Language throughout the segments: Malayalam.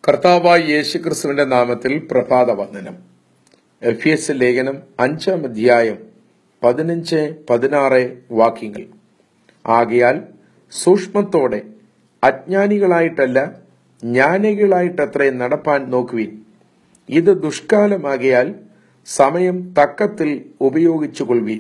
കർത്താവായ യേശുക്രിസ്തുവിന്റെ നാമത്തിൽ പ്രഭാത വന്ദനം എഫ് എസ് ലേഖനം അഞ്ചാം അധ്യായം പതിനഞ്ച് പതിനാറ് വാക്യങ്ങൾ ആകയാൽ സൂക്ഷ്മത്തോടെ അജ്ഞാനികളായിട്ടല്ല ജ്ഞാനികളായിട്ടത്രേ നടപ്പാൻ നോക്കുവിൻ ഇത് ദുഷ്കാലമാകയാൽ സമയം തക്കത്തിൽ ഉപയോഗിച്ചുകൊള്ളുവീൻ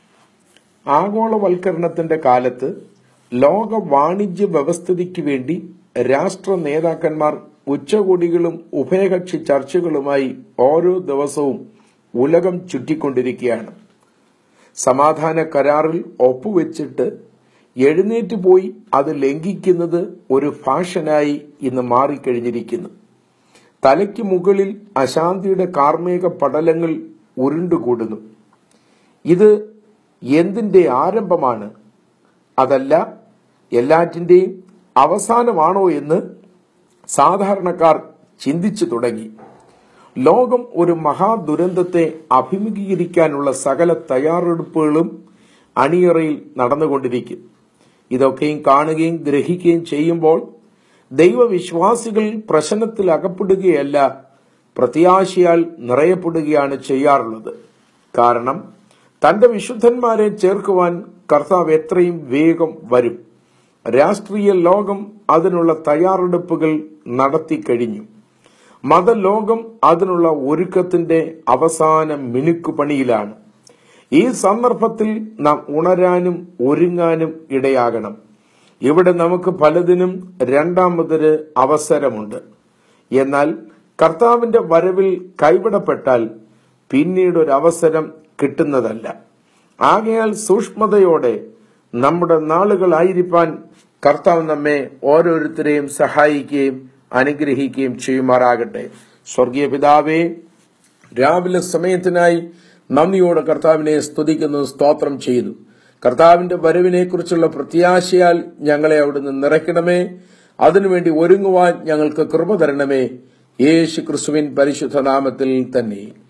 ആഗോളവൽക്കരണത്തിന്റെ കാലത്ത് ലോക വാണിജ്യ വ്യവസ്ഥിതിക്ക് വേണ്ടി രാഷ്ട്ര നേതാക്കന്മാർ ഉച്ചകോടികളും ഉഭയകക്ഷി ചർച്ചകളുമായി ഓരോ ദിവസവും ഉലകം ചുറ്റിക്കൊണ്ടിരിക്കുകയാണ് സമാധാന കരാറിൽ ഒപ്പുവെച്ചിട്ട് എഴുന്നേറ്റ് പോയി അത് ലംഘിക്കുന്നത് ഒരു ഫാഷനായി ഇന്ന് മാറിക്കഴിഞ്ഞിരിക്കുന്നു തലയ്ക്ക് മുകളിൽ അശാന്തിയുടെ കാർമേക പടലങ്ങൾ ഉരുണ്ടുകൂടുന്നു ഇത് എന്തിന്റെ ആരംഭമാണ് അതല്ല എല്ലാറ്റിന്റെയും അവസാനമാണോ എന്ന് സാധാരണക്കാർ ചിന്തിച്ചു തുടങ്ങി ലോകം ഒരു മഹാദുരന്തത്തെ അഭിമുഖീകരിക്കാനുള്ള സകല തയ്യാറെടുപ്പുകളും അണിയറയിൽ നടന്നുകൊണ്ടിരിക്കും ഇതൊക്കെയും കാണുകയും ഗ്രഹിക്കുകയും ചെയ്യുമ്പോൾ ദൈവവിശ്വാസികൾ പ്രശ്നത്തിൽ അകപ്പെടുകയല്ല പ്രത്യാശയാൽ നിറയപ്പെടുകയാണ് ചെയ്യാറുള്ളത് കാരണം തന്റെ വിശുദ്ധന്മാരെ ചേർക്കുവാൻ കർത്താവ് എത്രയും വേഗം വരും രാഷ്ട്രീയ ലോകം അതിനുള്ള തയ്യാറെടുപ്പുകൾ നടത്തിക്കഴിഞ്ഞു മതലോകം അതിനുള്ള ഒരുക്കത്തിന്റെ അവസാന മിനുക്കുപണിയിലാണ് ഈ സന്ദർഭത്തിൽ നാം ഉണരാനും ഒരുങ്ങാനും ഇടയാകണം ഇവിടെ നമുക്ക് പലതിനും രണ്ടാമതൊരു അവസരമുണ്ട് എന്നാൽ കർത്താവിന്റെ വരവിൽ കൈവിടപ്പെട്ടാൽ പിന്നീട് ഒരു അവസരം കിട്ടുന്നതല്ല ആകയാൽ സൂക്ഷ്മതയോടെ നമ്മുടെ നാളുകളായിരിക്കാൻ കർത്താവ് നമ്മെ ഓരോരുത്തരെയും സഹായിക്കുകയും അനുഗ്രഹിക്കുകയും ചെയ്യുമാറാകട്ടെ സ്വർഗീയ പിതാവേ രാവിലെ സമയത്തിനായി നന്ദിയോടെ കർത്താവിനെ സ്തുതിക്കുന്നു സ്തോത്രം ചെയ്യുന്നു കർത്താവിന്റെ വരവിനെ കുറിച്ചുള്ള പ്രത്യാശയാൽ ഞങ്ങളെ അവിടുന്ന് നിറയ്ക്കണമേ അതിനുവേണ്ടി ഒരുങ്ങുവാൻ ഞങ്ങൾക്ക് കൃപ തരണമേ യേശു ക്രിസ്തുവിൻ പരിശുദ്ധ നാമത്തിൽ തന്നെ